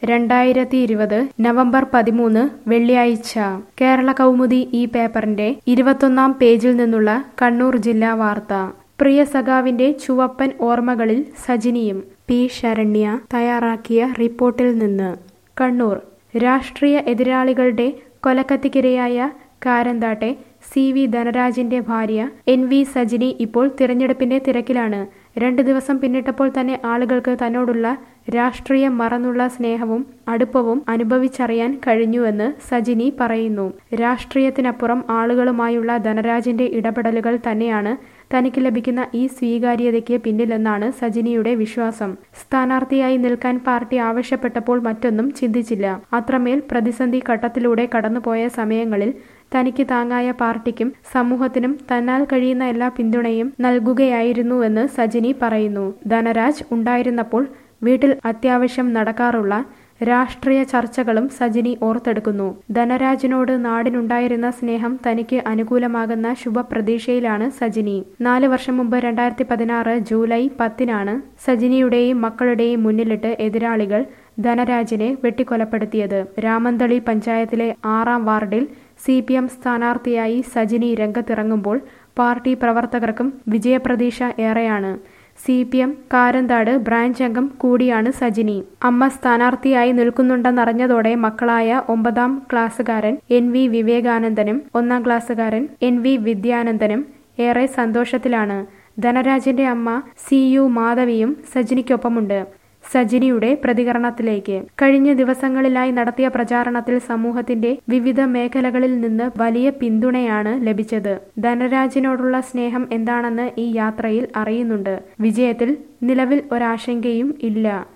രണ്ടായിരത്തി ഇരുപത് നവംബർ പതിമൂന്ന് വെള്ളിയാഴ്ച കേരള കൗമുദി ഈ പേപ്പറിന്റെ ഇരുപത്തൊന്നാം പേജിൽ നിന്നുള്ള കണ്ണൂർ ജില്ലാ വാർത്ത പ്രിയ സഖാവിന്റെ ചുവപ്പൻ ഓർമ്മകളിൽ സജിനിയും പി ശരണ്യ തയ്യാറാക്കിയ റിപ്പോർട്ടിൽ നിന്ന് കണ്ണൂർ രാഷ്ട്രീയ എതിരാളികളുടെ കൊലക്കത്തിക്കിരയായ കാരന്താട്ടെ സി വി ധനരാജിന്റെ ഭാര്യ എൻ വി സജിനി ഇപ്പോൾ തിരഞ്ഞെടുപ്പിന്റെ തിരക്കിലാണ് രണ്ടു ദിവസം പിന്നിട്ടപ്പോൾ തന്നെ ആളുകൾക്ക് തന്നോടുള്ള രാഷ്ട്രീയം മറന്നുള്ള സ്നേഹവും അടുപ്പവും അനുഭവിച്ചറിയാൻ കഴിഞ്ഞുവെന്ന് സജിനി പറയുന്നു രാഷ്ട്രീയത്തിനപ്പുറം ആളുകളുമായുള്ള ധനരാജിന്റെ ഇടപെടലുകൾ തന്നെയാണ് തനിക്ക് ലഭിക്കുന്ന ഈ സ്വീകാര്യതയ്ക്ക് പിന്നിലെന്നാണ് സജിനിയുടെ വിശ്വാസം സ്ഥാനാർത്ഥിയായി നിൽക്കാൻ പാർട്ടി ആവശ്യപ്പെട്ടപ്പോൾ മറ്റൊന്നും ചിന്തിച്ചില്ല അത്രമേൽ പ്രതിസന്ധി ഘട്ടത്തിലൂടെ കടന്നുപോയ സമയങ്ങളിൽ തനിക്ക് താങ്ങായ പാർട്ടിക്കും സമൂഹത്തിനും തന്നാൽ കഴിയുന്ന എല്ലാ പിന്തുണയും നൽകുകയായിരുന്നുവെന്ന് സജിനി പറയുന്നു ധനരാജ് ഉണ്ടായിരുന്നപ്പോൾ വീട്ടിൽ അത്യാവശ്യം നടക്കാറുള്ള രാഷ്ട്രീയ ചർച്ചകളും സജിനി ഓർത്തെടുക്കുന്നു ധനരാജിനോട് നാടിനുണ്ടായിരുന്ന സ്നേഹം തനിക്ക് അനുകൂലമാകുന്ന ശുഭപ്രതീക്ഷയിലാണ് സജിനി നാല് വർഷം മുമ്പ് രണ്ടായിരത്തി പതിനാറ് ജൂലൈ പത്തിനാണ് സജിനിയുടെയും മക്കളുടെയും മുന്നിലിട്ട് എതിരാളികൾ ധനരാജിനെ വെട്ടിക്കൊലപ്പെടുത്തിയത് രാമന്തളി പഞ്ചായത്തിലെ ആറാം വാർഡിൽ സി പി എം സ്ഥാനാർത്ഥിയായി സജിനി രംഗത്തിറങ്ങുമ്പോൾ പാർട്ടി പ്രവർത്തകർക്കും വിജയപ്രതീക്ഷ ഏറെയാണ് C P M Karanthad branch അംഗം കൂടിയാണ് സജിനി അമ്മ സ്ഥാനാർത്ഥിയായി നിൽക്കുന്നുണ്ടെന്നറിഞ്ഞതോടെ മക്കളായ ഒമ്പതാം ക്ലാസ്സുകാരൻ എൻ വി വിവേകാനന്ദനും ഒന്നാം ക്ലാസ്സുകാരൻ എൻ വി വിദ്യാനന്ദനും ഏറെ സന്തോഷത്തിലാണ് ധനരാജന്റെ അമ്മ സി യു മാധവിയും സജിനിക്കൊപ്പമുണ്ട് സജിനിയുടെ പ്രതികരണത്തിലേക്ക് കഴിഞ്ഞ ദിവസങ്ങളിലായി നടത്തിയ പ്രചാരണത്തിൽ സമൂഹത്തിന്റെ വിവിധ മേഖലകളിൽ നിന്ന് വലിയ പിന്തുണയാണ് ലഭിച്ചത് ധനരാജിനോടുള്ള സ്നേഹം എന്താണെന്ന് ഈ യാത്രയിൽ അറിയുന്നുണ്ട് വിജയത്തിൽ നിലവിൽ ഒരാശങ്കയും ഇല്ല